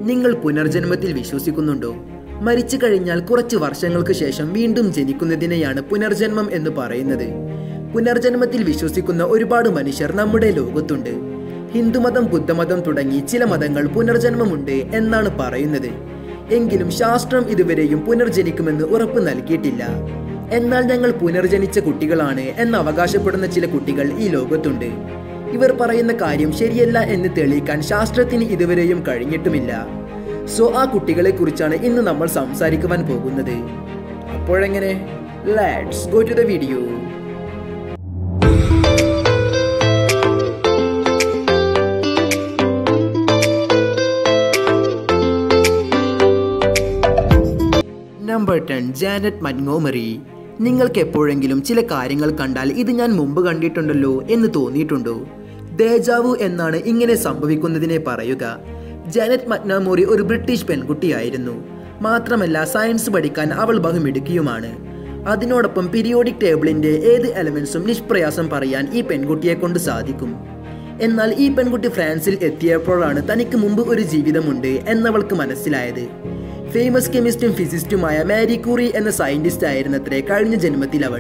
നിങ്ങൾ പുനർജന്മത്തിൽ വിശ്വസിക്കുന്നുണ്ടോ മരിച്ചു കഴിഞ്ഞാൽ കുറച്ച് വർഷങ്ങൾക്ക് ശേഷം വീണ്ടും ജനിക്കുന്നതിനെയാണ് പുനർജന്മം എന്ന് പറയുന്നത് പുനർജന്മത്തിൽ വിശ്വസിക്കുന്ന ഒരുപാട് മനുഷ്യർ നമ്മുടെ ലോകത്തുണ്ട് ഹിന്ദുമതം ബുദ്ധമതം തുടങ്ങി ചില മതങ്ങൾ പുനർജന്മമുണ്ട് എന്നാണ് പറയുന്നത് എങ്കിലും ശാസ്ത്രം ഇതുവരെയും പുനർജനിക്കുമെന്ന് ഉറപ്പ് നൽകിയിട്ടില്ല എന്നാൽ ഞങ്ങൾ പുനർജനിച്ച കുട്ടികളാണ് എന്ന് അവകാശപ്പെടുന്ന ചില കുട്ടികൾ ഈ ലോകത്തുണ്ട് ഇവർ പറയുന്ന കാര്യം ശരിയല്ല എന്ന് തെളിയിക്കാൻ ശാസ്ത്രത്തിന് ഇതുവരെയും കഴിഞ്ഞിട്ടുമില്ല സോ ആ കുട്ടികളെ കുറിച്ചാണ് ഇന്ന് നമ്മൾ സംസാരിക്കുവാൻ പോകുന്നത് അപ്പോഴെങ്ങനെ let's go to the video number ten Janet Montgomery നിങ്ങൾക്ക് എപ്പോഴെങ്കിലും ചില കാര്യങ്ങൾ കണ്ടാൽ ഇത് ഞാൻ മുമ്പ് കണ്ടിട്ടുണ്ടല്ലോ എന്ന് തോന്നിയിട്ടുണ്ടോ ദേജാവു എന്നാണ് ഇങ്ങനെ സംഭവിക്കുന്നതിനെ പറയുക ജാനറ്റ് മക്നാമോറി ഒരു ബ്രിട്ടീഷ് പെൺകുട്ടിയായിരുന്നു മാത്രമല്ല സയൻസ് പഠിക്കാൻ അവൾ ബഹുമിടുക്കിയുമാണ് അതിനോടൊപ്പം പീരിയോഡിക് ടേബിളിന്റെ ഏത് എലമെന്റ്സും നിഷ്പ്രയാസം പറയാൻ ഈ പെൺകുട്ടിയെ കൊണ്ട് സാധിക്കും എന്നാൽ ഈ പെൺകുട്ടി ഫ്രാൻസിൽ എത്തിയപ്പോഴാണ് തനിക്ക് മുമ്പ് ഒരു ജീവിതമുണ്ട് എന്നവൾക്ക് മനസ്സിലായത് ഫേമസ് കെമിസ്റ്റും ഫിസിസ്റ്റുമായ മാരി കൂറി എന്ന സയന്റിസ്റ്റ് ആയിരുന്നത്രേ കഴിഞ്ഞ ജന്മത്തിൽ അവൾ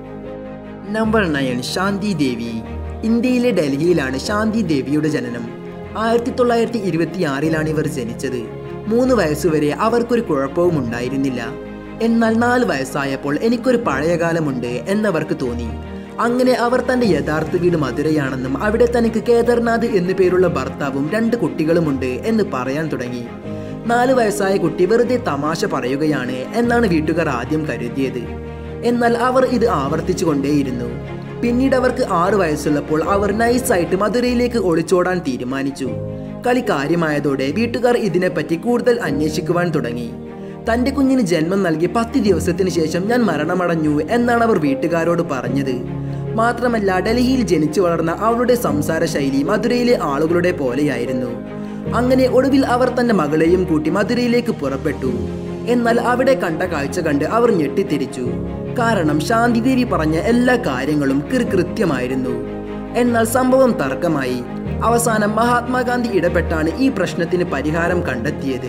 നമ്പർ നയൻ ശാന്തി ദേവി ഇന്ത്യയിലെ ഡൽഹിയിലാണ് ശാന്തി ദേവിയുടെ ജനനം ആയിരത്തി തൊള്ളായിരത്തി ഇരുപത്തി ആറിലാണ് ഇവർ ജനിച്ചത് മൂന്ന് വയസ്സുവരെ അവർക്കൊരു കുഴപ്പവും ഉണ്ടായിരുന്നില്ല എന്നാൽ നാല് വയസ്സായപ്പോൾ എനിക്കൊരു പഴയകാലമുണ്ട് എന്നവർക്ക് തോന്നി അങ്ങനെ അവർ തന്റെ യഥാർത്ഥ വീട് മധുരയാണെന്നും അവിടെ തനിക്ക് കേദർനാഥ് എന്നു പേരുള്ള ഭർത്താവും രണ്ട് കുട്ടികളുമുണ്ട് എന്ന് പറയാൻ തുടങ്ങി നാല് വയസ്സായ കുട്ടി വെറുതെ തമാശ പറയുകയാണ് എന്നാണ് വീട്ടുകാർ ആദ്യം കരുതിയത് എന്നാൽ അവർ ഇത് ആവർത്തിച്ചു കൊണ്ടേയിരുന്നു പിന്നീട് അവർക്ക് ആറു വയസ്സുള്ളപ്പോൾ അവർ നൈസായിട്ട് മധുരയിലേക്ക് ഒളിച്ചോടാൻ തീരുമാനിച്ചു കളി കാര്യമായതോടെ വീട്ടുകാർ ഇതിനെപ്പറ്റി കൂടുതൽ അന്വേഷിക്കുവാൻ തുടങ്ങി തന്റെ കുഞ്ഞിന് ജന്മം നൽകി പത്ത് ദിവസത്തിന് ശേഷം ഞാൻ മരണമടഞ്ഞു എന്നാണ് അവർ വീട്ടുകാരോട് പറഞ്ഞത് മാത്രമല്ല ഡൽഹിയിൽ ജനിച്ചു വളർന്ന അവളുടെ സംസാര ശൈലി മധുരയിലെ ആളുകളുടെ പോലെയായിരുന്നു അങ്ങനെ ഒടുവിൽ അവർ തന്റെ മകളെയും കൂട്ടി മധുരയിലേക്ക് പുറപ്പെട്ടു എന്നാൽ അവിടെ കണ്ട കാഴ്ച കണ്ട് അവർ ഞെട്ടിത്തിരിച്ചു കാരണം ശാന്തിദേവി പറഞ്ഞ എല്ലാ കാര്യങ്ങളും കൃത്യമായിരുന്നു എന്നാൽ സംഭവം തർക്കമായി അവസാനം മഹാത്മാഗാന്ധി ഇടപെട്ടാണ് ഈ പ്രശ്നത്തിന് പരിഹാരം കണ്ടെത്തിയത്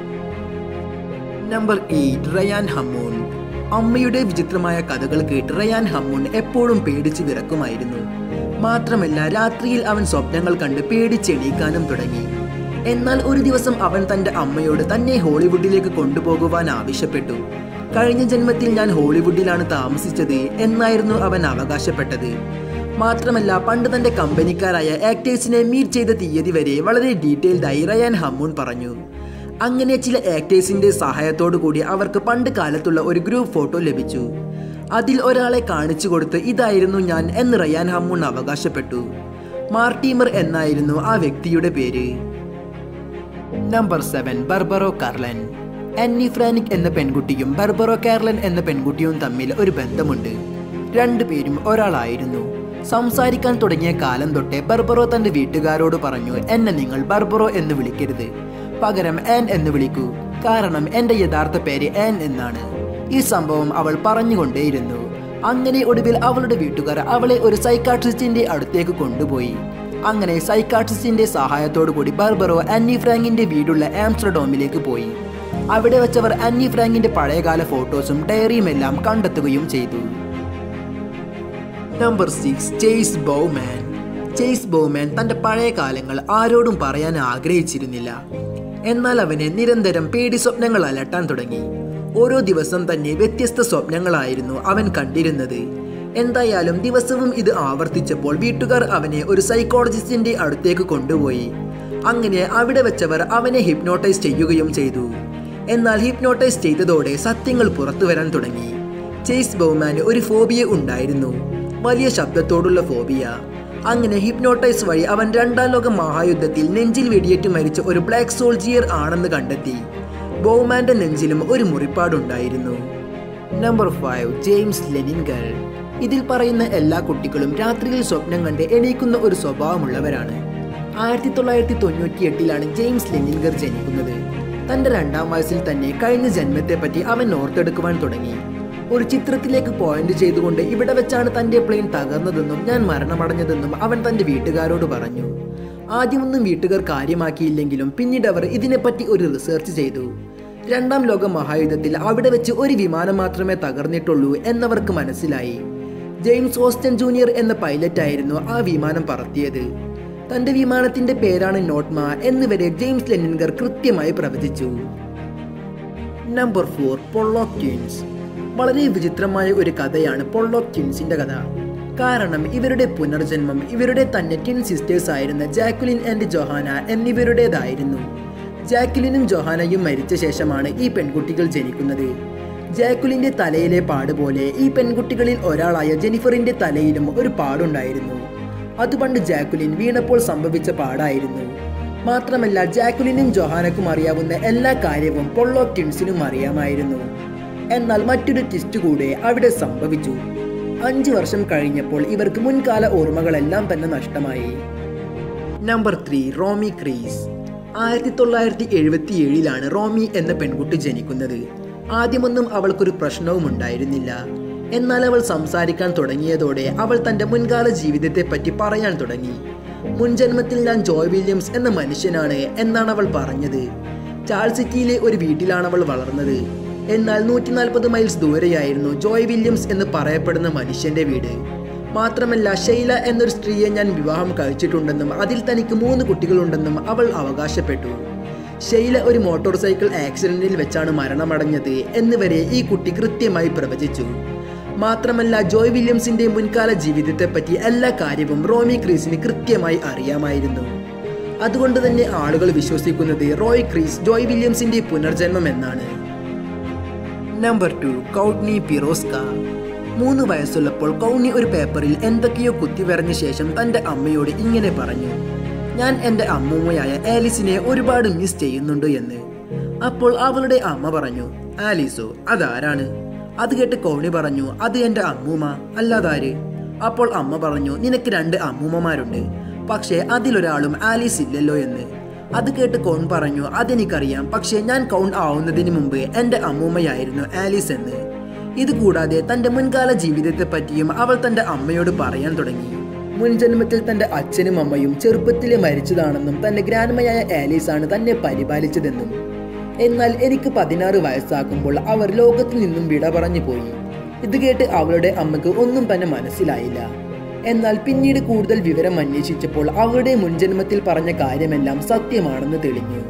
നമ്പർ എയ്റ്റ് റയാൻ ഹമ്മൂൺ അമ്മയുടെ വിചിത്രമായ കഥകൾ കേട്ട് റയാൻ ഹമ്മൂൺ എപ്പോഴും പേടിച്ച് വിറക്കുമായിരുന്നു മാത്രമല്ല രാത്രിയിൽ അവൻ സ്വപ്നങ്ങൾ കണ്ട് പേടിച്ചെണീക്കാനും തുടങ്ങി എന്നാൽ ഒരു ദിവസം അവൻ തന്റെ അമ്മയോട് തന്നെ ഹോളിവുഡിലേക്ക് കൊണ്ടുപോകുവാൻ ആവശ്യപ്പെട്ടു കഴിഞ്ഞ ജന്മത്തിൽ ഞാൻ ഹോളിവുഡിലാണ് താമസിച്ചത് എന്നായിരുന്നു അവൻ അവകാശപ്പെട്ടത് മാത്രമല്ല പണ്ട് തന്റെ കമ്പനിക്കാരായ ആക്ടേഴ്സിനെ മീറ്റ് ചെയ്ത തീയതി വരെ വളരെ ഡീറ്റെയിൽഡായി റയാൻ ഹമ്മൂൺ പറഞ്ഞു അങ്ങനെ ചില ആക്ടേഴ്സിന്റെ സഹായത്തോടു കൂടി അവർക്ക് പണ്ട് കാലത്തുള്ള ഒരു ഗ്രൂപ്പ് ഫോട്ടോ ലഭിച്ചു അതിൽ ഒരാളെ കാണിച്ചു കൊടുത്ത് ഇതായിരുന്നു ഞാൻ എന്ന് റയാൻ ഹമ്മൂൺ അവകാശപ്പെട്ടു മാർട്ടീമർ എന്നായിരുന്നു ആ വ്യക്തിയുടെ പേര് നമ്പർ സെവൻ ബർബറോ കാർലൻ ആന്നി ഫ്രാനിക് എന്ന പെൺകുട്ടിയും ബർബറോ കാർലൻ എന്ന പെൺകുട്ടിയും തമ്മിൽ ഒരു ബന്ധമുണ്ട് രണ്ടുപേരും ഒരാളായിരുന്നു സംസാരിക്കാൻ തുടങ്ങിയ കാലം തൊട്ടേ ബർബറോ തന്റെ വീട്ടുകാരോട് പറഞ്ഞു എന്നെ നിങ്ങൾ ബർബറോ എന്ന് വിളിക്കരുത് പകരം ആൻ എന്ന് വിളിക്കൂ കാരണം എന്റെ യഥാർത്ഥ പേര് ആൻ എന്നാണ് ഈ സംഭവം അവൾ പറഞ്ഞുകൊണ്ടേയിരുന്നു അങ്ങനെ ഒടുവിൽ അവളുടെ വീട്ടുകാർ അവളെ ഒരു സൈക്കാട്രിസ്റ്റിന്റെ അടുത്തേക്ക് കൊണ്ടുപോയി അങ്ങനെ സൈക്കാട്രിസ്റ്റിന്റെ സഹായത്തോടു കൂടി ബർബറോ അന്നി ഫ്രാങ്കിന്റെ വീടുള്ള ആംസ്റ്റർഡോമിലേക്ക് പോയി അവിടെ വെച്ചവർ അന്നി ഫ്രാങ്കിന്റെ പഴയകാല ഫോട്ടോസും ഡയറിയും എല്ലാം കണ്ടെത്തുകയും ചെയ്തു number six Chase Bowman Chase Bowman തന്റെ പഴയ കാലങ്ങൾ ആരോടും പറയാൻ ആഗ്രഹിച്ചിരുന്നില്ല എന്നാൽ അവനെ നിരന്തരം പേടി സ്വപ്നങ്ങൾ അലട്ടാൻ തുടങ്ങി ഓരോ ദിവസം തന്നെ വ്യത്യസ്ത സ്വപ്നങ്ങളായിരുന്നു അവൻ കണ്ടിരുന്നത് എന്തായാലും ദിവസവും ഇത് ആവർത്തിച്ചപ്പോൾ വീട്ടുകാർ അവനെ ഒരു സൈക്കോളജിസ്റ്റിന്റെ അടുത്തേക്ക് കൊണ്ടുപോയി അങ്ങനെ അവിടെ വെച്ചവർ അവനെ ഹിപ്നോട്ടൈസ് ചെയ്യുകയും ചെയ്തു എന്നാൽ ഹിപ്നോട്ടൈസ് ചെയ്തതോടെ സത്യങ്ങൾ പുറത്തു വരാൻ തുടങ്ങി ചേസ് ബൗമാന് ഒരു ഫോബിയ ഉണ്ടായിരുന്നു വലിയ ശബ്ദത്തോടുള്ള ഫോബിയ അങ്ങനെ ഹിപ്നോട്ടൈസ് വഴി അവൻ രണ്ടാം ലോക മഹായുദ്ധത്തിൽ നെഞ്ചിൽ വെടിയേറ്റ് മരിച്ച ഒരു ബ്ലാക്ക് സോൾജിയർ ആണെന്ന് കണ്ടെത്തി ബൗമാന്റെ നെഞ്ചിലും ഒരു മുറിപ്പാടുണ്ടായിരുന്നു നമ്പർ ഫൈവ് ജെയിംസ് ലെനിൻഗർ ഇതിൽ പറയുന്ന എല്ലാ കുട്ടികളും രാത്രിയിൽ സ്വപ്നം കണ്ട് എണീക്കുന്ന ഒരു സ്വഭാവമുള്ളവരാണ് ആയിരത്തി തൊള്ളായിരത്തി തൊണ്ണൂറ്റി എട്ടിലാണ് ജെയിംസ് ലെനിൻഗർ ജനിക്കുന്നത് തന്റെ രണ്ടാം വയസ്സിൽ തന്നെ കഴിഞ്ഞ ജന്മത്തെപ്പറ്റി അവൻ ഓർത്തെടുക്കുവാൻ തുടങ്ങി ഒരു ചിത്രത്തിലേക്ക് പോയിന്റ് ചെയ്തുകൊണ്ട് ഇവിടെ വെച്ചാണ് തന്റെ പ്ലെയിൻ തകർന്നതെന്നും ഞാൻ മരണമടഞ്ഞതെന്നും അവൻ തന്റെ വീട്ടുകാരോട് പറഞ്ഞു ആദ്യമൊന്നും വീട്ടുകാർ കാര്യമാക്കിയില്ലെങ്കിലും പിന്നീട് അവർ ഇതിനെപ്പറ്റി ഒരു റിസർച്ച് ചെയ്തു രണ്ടാം ലോക മഹായുദ്ധത്തിൽ അവിടെ വെച്ച് ഒരു വിമാനം മാത്രമേ തകർന്നിട്ടുള്ളൂ എന്നവർക്ക് മനസ്സിലായി ജെയിംസ് ഓസ്റ്റൻ ജൂനിയർ എന്ന പൈലറ്റ് ആയിരുന്നു ആ വിമാനം പറത്തിയത് തന്റെ വിമാനത്തിന്റെ പേരാണ് നോട്ട്മ എന്നിവരെ ജെയിംസ് ലെനിൻഗർ കൃത്യമായി പ്രവചിച്ചു നമ്പർ ഫോർ പൊള്ളോക്ക് ട്വിൻസ് വളരെ വിചിത്രമായ ഒരു കഥയാണ് പൊള്ളോക്ക് ട്വിൻസിന്റെ കഥ കാരണം ഇവരുടെ പുനർജന്മം ഇവരുടെ തന്നെ ട്വിൻ സിസ്റ്റേഴ്സ് ആയിരുന്ന ജാക്കുലിൻ ആൻഡ് ജൊഹാന എന്നിവരുടേതായിരുന്നു ജാക്കുലിനും ജൊഹാനയും മരിച്ച ശേഷമാണ് ഈ പെൺകുട്ടികൾ ജനിക്കുന്നത് ജാക്കുലിന്റെ തലയിലെ പാട് പോലെ ഈ പെൺകുട്ടികളിൽ ഒരാളായ ജെനിഫറിന്റെ തലയിലും ഒരു പാടുണ്ടായിരുന്നു അത് പണ്ട് ജാക്കുലിൻ വീണപ്പോൾ സംഭവിച്ച പാടായിരുന്നു മാത്രമല്ല ജാക്കുലിനും ജൊഹാനക്കും അറിയാവുന്ന എല്ലാ കാര്യവും പൊള്ളോ ട്വിൻസിനും അറിയാമായിരുന്നു എന്നാൽ മറ്റൊരു ട്വിസ്റ്റ് കൂടെ അവിടെ സംഭവിച്ചു അഞ്ചു വർഷം കഴിഞ്ഞപ്പോൾ ഇവർക്ക് മുൻകാല ഓർമ്മകളെല്ലാം തന്നെ നഷ്ടമായി നമ്പർ ത്രീ റോമി ക്രീസ് ആയിരത്തി തൊള്ളായിരത്തി എഴുപത്തി ഏഴിലാണ് റോമി എന്ന പെൺകുട്ടി ജനിക്കുന്നത് ആദ്യമൊന്നും അവൾക്കൊരു പ്രശ്നവും ഉണ്ടായിരുന്നില്ല എന്നാൽ അവൾ സംസാരിക്കാൻ തുടങ്ങിയതോടെ അവൾ തന്റെ മുൻകാല ജീവിതത്തെ പറ്റി പറയാൻ തുടങ്ങി മുൻജന്മത്തിൽ ഞാൻ ജോയ് വില്യംസ് എന്ന മനുഷ്യനാണ് എന്നാണ് അവൾ പറഞ്ഞത് ചാൾ സിറ്റിയിലെ ഒരു വീട്ടിലാണ് അവൾ വളർന്നത് എന്നാൽ നൂറ്റി നാൽപ്പത് മൈൽസ് ദൂരെയായിരുന്നു ജോയ് വില്യംസ് എന്ന് പറയപ്പെടുന്ന മനുഷ്യന്റെ വീട് മാത്രമല്ല ഷെയ്ല എന്നൊരു സ്ത്രീയെ ഞാൻ വിവാഹം കഴിച്ചിട്ടുണ്ടെന്നും അതിൽ തനിക്ക് മൂന്ന് കുട്ടികളുണ്ടെന്നും അവൾ അവകാശപ്പെട്ടു ഷെയ്ല ഒരു മോട്ടോർ സൈക്കിൾ ആക്സിഡന്റിൽ വെച്ചാണ് മരണമടഞ്ഞത് എന്നിവരെ ഈ കുട്ടി കൃത്യമായി പ്രവചിച്ചു മാത്രമല്ല ജോയ് വില്യംസിന്റെ മുൻകാല ജീവിതത്തെപ്പറ്റി എല്ലാ കാര്യവും റോമി ക്രീസിന് കൃത്യമായി അറിയാമായിരുന്നു അതുകൊണ്ട് തന്നെ ആളുകൾ വിശ്വസിക്കുന്നത് റോയ് ക്രീസ് ജോയ് വില്യംസിന്റെ പുനർജന്മം എന്നാണ് നമ്പർ ടു കൗട്നി പിറോസ്ക മൂന്ന് വയസ്സുള്ളപ്പോൾ കൗണി ഒരു പേപ്പറിൽ എന്തൊക്കെയോ കുത്തിവരഞ്ഞ ശേഷം തന്റെ അമ്മയോട് ഇങ്ങനെ പറഞ്ഞു ഞാൻ എൻ്റെ അമ്മൂമ്മയായ ആലിസിനെ ഒരുപാട് മിസ് ചെയ്യുന്നുണ്ട് എന്ന് അപ്പോൾ അവളുടെ അമ്മ പറഞ്ഞു ആലീസോ അതാരാണ് അത് കേട്ട് കൗണി പറഞ്ഞു അത് എൻ്റെ അമ്മൂമ്മ അല്ലാതാര് അപ്പോൾ അമ്മ പറഞ്ഞു നിനക്ക് രണ്ട് അമ്മൂമ്മമാരുണ്ട് പക്ഷേ അതിലൊരാളും ആലീസ് ഇല്ലല്ലോ എന്ന് അത് കേട്ട് കൗൺ പറഞ്ഞു അതെനിക്കറിയാം പക്ഷേ ഞാൻ കൗൺ ആവുന്നതിന് മുമ്പ് എൻ്റെ അമ്മൂമ്മയായിരുന്നു ആലീസ് എന്ന് ഇത് കൂടാതെ തന്റെ മുൻകാല ജീവിതത്തെ പറ്റിയും അവൾ തന്റെ അമ്മയോട് പറയാൻ തുടങ്ങി മുൻജന്മത്തിൽ തന്റെ അച്ഛനും അമ്മയും ചെറുപ്പത്തിലെ മരിച്ചതാണെന്നും തന്റെ ഗ്രാൻമയായ ആലീസ് ആണ് തന്നെ പരിപാലിച്ചതെന്നും എന്നാൽ എനിക്ക് പതിനാറ് വയസ്സാകുമ്പോൾ അവർ ലോകത്തിൽ നിന്നും വിട പറഞ്ഞു പോയി ഇത് കേട്ട് അവളുടെ അമ്മക്ക് ഒന്നും തന്നെ മനസ്സിലായില്ല എന്നാൽ പിന്നീട് കൂടുതൽ വിവരം അന്വേഷിച്ചപ്പോൾ അവളുടെ മുൻജന്മത്തിൽ പറഞ്ഞ കാര്യമെല്ലാം സത്യമാണെന്ന് തെളിഞ്ഞു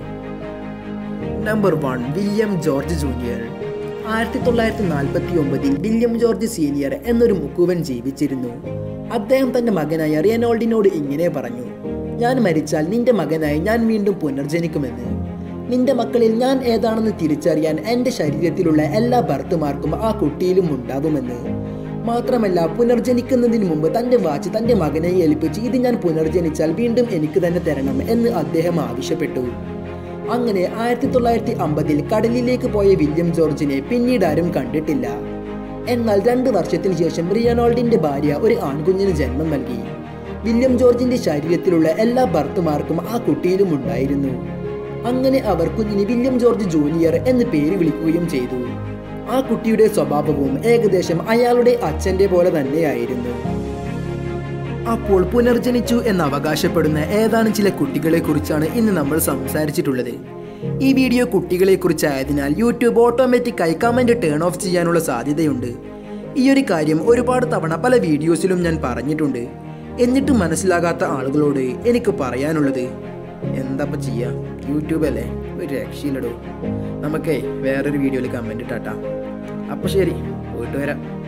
number one William George junior ആയിരത്തി തൊള്ളായിരത്തി നാൽപ്പത്തി ഒമ്പതിൽ വില്യം ജോർജ് സീനിയർ എന്നൊരു മുക്കുവൻ ജീവിച്ചിരുന്നു അദ്ദേഹം തന്റെ മകനായ റിയനോൾഡിനോട് ഇങ്ങനെ പറഞ്ഞു ഞാൻ മരിച്ചാൽ നിന്റെ മകനായി ഞാൻ വീണ്ടും പുനർജനിക്കുമെന്ന് നിന്റെ മക്കളിൽ ഞാൻ ഏതാണെന്ന് തിരിച്ചറിയാൻ എൻ്റെ ശരീരത്തിലുള്ള എല്ലാ ഭർത്തുമാർക്കും ആ കുട്ടിയിലും ഉണ്ടാകുമെന്ന് മാത്രമല്ല പുനർജനിക്കുന്നതിന് മുമ്പ് തന്റെ വാച്ച് തന്റെ മകനെ ഏൽപ്പിച്ച് ഇത് ഞാൻ പുനർജനിച്ചാൽ വീണ്ടും എനിക്ക് തന്നെ തരണം എന്ന് അദ്ദേഹം ആവശ്യപ്പെട്ടു അങ്ങനെ ആയിരത്തി തൊള്ളായിരത്തി അമ്പതിൽ കടലിലേക്ക് പോയ വില്യം ജോർജിനെ പിന്നീട് ആരും കണ്ടിട്ടില്ല എന്നാൽ രണ്ട് വർഷത്തിന് ശേഷം റിയനോൾഡിന്റെ ഭാര്യ ഒരു ആൺകുഞ്ഞിന് ജന്മം നൽകി വില്യം ജോർജിന്റെ ശരീരത്തിലുള്ള എല്ലാ ഭർത്തുമാർക്കും ആ കുട്ടിയിലും ഉണ്ടായിരുന്നു അങ്ങനെ അവർ കുഞ്ഞിന് വില്യം ജോർജ് ജൂനിയർ എന്ന് പേര് വിളിക്കുകയും ചെയ്തു ആ കുട്ടിയുടെ സ്വഭാവവും ഏകദേശം അയാളുടെ അച്ഛന്റെ പോലെ തന്നെയായിരുന്നു അപ്പോൾ പുനർജനിച്ചു എന്ന് അവകാശപ്പെടുന്ന ഏതാനും ചില കുട്ടികളെ കുറിച്ചാണ് ഇന്ന് നമ്മൾ സംസാരിച്ചിട്ടുള്ളത് ഈ വീഡിയോ കുട്ടികളെ കുറിച്ചായതിനാൽ യൂട്യൂബ് ഓട്ടോമാറ്റിക്കായി കമന്റ് ടേൺ ഓഫ് ചെയ്യാനുള്ള സാധ്യതയുണ്ട് ഈ ഒരു കാര്യം ഒരുപാട് തവണ പല വീഡിയോസിലും ഞാൻ പറഞ്ഞിട്ടുണ്ട് എന്നിട്ടും മനസ്സിലാകാത്ത ആളുകളോട് എനിക്ക് പറയാനുള്ളത് എന്താപ്പ ചെയ്യാ യൂട്യൂബ് അല്ലേ ഒരു രക്ഷയില്ലടോ നമുക്കേ വേറൊരു വീഡിയോയിൽ കമന്റ് ഇട്ടാട്ടാ അപ്പോൾ ശരി പോയിട്ട് വരാം